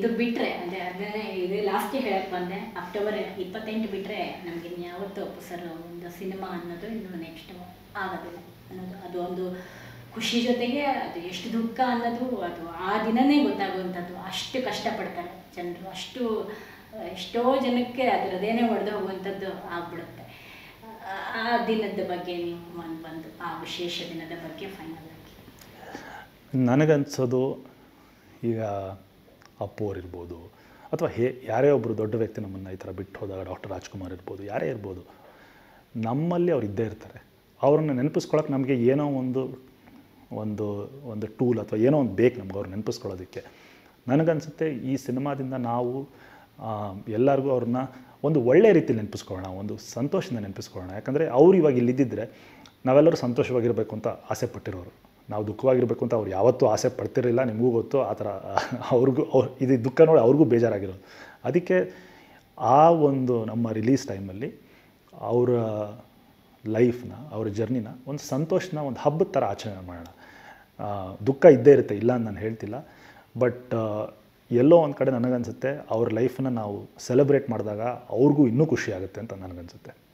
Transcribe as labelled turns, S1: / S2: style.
S1: ಇದು ಬಿಟ್ಟರೆ ಅಂದರೆ ಅದನ್ನೇ ಇದು ಲಾಸ್ಟೇ ಹೇಳಕ್ಕೆ ಬಂದೆ ಅಕ್ಟೋಬರ್ ಇಪ್ಪತ್ತೆಂಟು ಬಿಟ್ಟರೆ ನಮಗೆ ಯಾವತ್ತೂ ಸರ್ ಒಂದು ಸಿನಿಮಾ ಅನ್ನೋದು ಇನ್ನು ನೆಕ್ಸ್ಟ್ ಆಗೋದಿಲ್ಲ ಅನ್ನೋದು ಅದು ಒಂದು ಖುಷಿ ಜೊತೆಗೆ ಅದು ಎಷ್ಟು ದುಃಖ ಅನ್ನೋದು ಅದು ಆ ದಿನನೇ ಗೊತ್ತಾಗುವಂಥದ್ದು ಅಷ್ಟು ಕಷ್ಟಪಡ್ತಾರೆ ಜನರು ಅಷ್ಟು ಆ, ಎಷ್ಟೋ ಜನಕ್ಕೆ ಅದು ಹೃದಯನೇ ಒಡೆದು ಹೋಗುವಂಥದ್ದು ಆಗ್ಬಿಡುತ್ತೆ ಆ- ಆ ದಿನದ ಬಗ್ಗೆ ನೀವು ಒಂದು ಬಂದು ಆ ವಿಶೇಷ ದಿನದ ಬಗ್ಗೆ ಫೈನಲ್ ಆಗಿ
S2: ನನಗನ್ಸೋದು ಈಗ ಅಪ್ಪು ಅವ್ರು ಇರ್ಬೋದು ಅಥವಾ ಹೇ ಯಾರೇ ಒಬ್ಬರು ದೊಡ್ಡ ವ್ಯಕ್ತಿ ನಮ್ಮನ್ನು ಈ ಥರ ಬಿಟ್ಟು ಹೋದಾಗ ಡಾಕ್ಟರ್ ರಾಜ್ಕುಮಾರ್ ಇರ್ಬೋದು ಯಾರೇ ಇರ್ಬೋದು ನಮ್ಮಲ್ಲಿ ಅವ್ರು ಇದ್ದೇ ಇರ್ತಾರೆ ಅವ್ರನ್ನ ನೆನಪಿಸ್ಕೊಳಕ್ಕೆ ನಮಗೆ ಏನೋ ಒಂದು ಒಂದು ಒಂದು ಟೂಲ್ ಅಥವಾ ಏನೋ ಒಂದು ಬೇಕು ನಮ್ಗೆ ಅವ್ರು ನೆನಪಿಸ್ಕೊಳ್ಳೋದಕ್ಕೆ ನನಗನ್ಸುತ್ತೆ ಈ ಸಿನಿಮಾದಿಂದ ನಾವು ಆ, ಎಲ್ಲರಿಗೂ ಅವ್ರನ್ನ ಒಂದು ಒಳ್ಳೆ ರೀತಿಯಲ್ಲಿ ನೆನಪಿಸ್ಕೊಳ್ಳೋಣ ಒಂದು ಸಂತೋಷದಿಂದ ನೆನಪಿಸ್ಕೊಳ್ಳೋಣ ಯಾಕಂದರೆ ಅವ್ರು ಇವಾಗ ಇಲ್ಲಿದ್ದಿದ್ರೆ ನಾವೆಲ್ಲರೂ ಸಂತೋಷವಾಗಿರಬೇಕು ಅಂತ ಆಸೆ ಪಟ್ಟಿರೋರು ನಾವು ದುಃಖವಾಗಿರಬೇಕು ಅಂತ ಅವ್ರು ಯಾವತ್ತೂ ಆಸೆ ಪಡ್ತಿರಲಿಲ್ಲ ನಿಮಗೂ ಗೊತ್ತು ಆ ಥರ ಅವ್ರಿಗೂ ಅವ್ರು ಇದು ದುಃಖ ನೋಡಿ ಅವ್ರಿಗೂ ಬೇಜಾರಾಗಿರೋದು ಅದಕ್ಕೆ ಆ ಒಂದು ನಮ್ಮ ರಿಲೀಸ್ ಟೈಮಲ್ಲಿ ಅವರ ಲೈಫ್ನ ಅವ್ರ ಜರ್ನಿನ ಒಂದು ಸಂತೋಷನ ಒಂದು ಹಬ್ಬದ ಥರ ಆಚರಣೆ ಮಾಡೋಣ ಆ, ದುಃಖ ಇದ್ದೇ ಇರುತ್ತೆ ಇಲ್ಲ ಅಂತ ನಾನು ಹೇಳ್ತಿಲ್ಲ ಬಟ್ ಎಲ್ಲೋ ಒಂದು ಕಡೆ ನನಗನ್ಸುತ್ತೆ ಅವ್ರ ಲೈಫನ್ನ ನಾವು ಸೆಲೆಬ್ರೇಟ್ ಮಾಡಿದಾಗ ಅವ್ರಿಗೂ ಇನ್ನೂ ಖುಷಿ ಆಗುತ್ತೆ ಅಂತ ನನಗನ್ಸುತ್ತೆ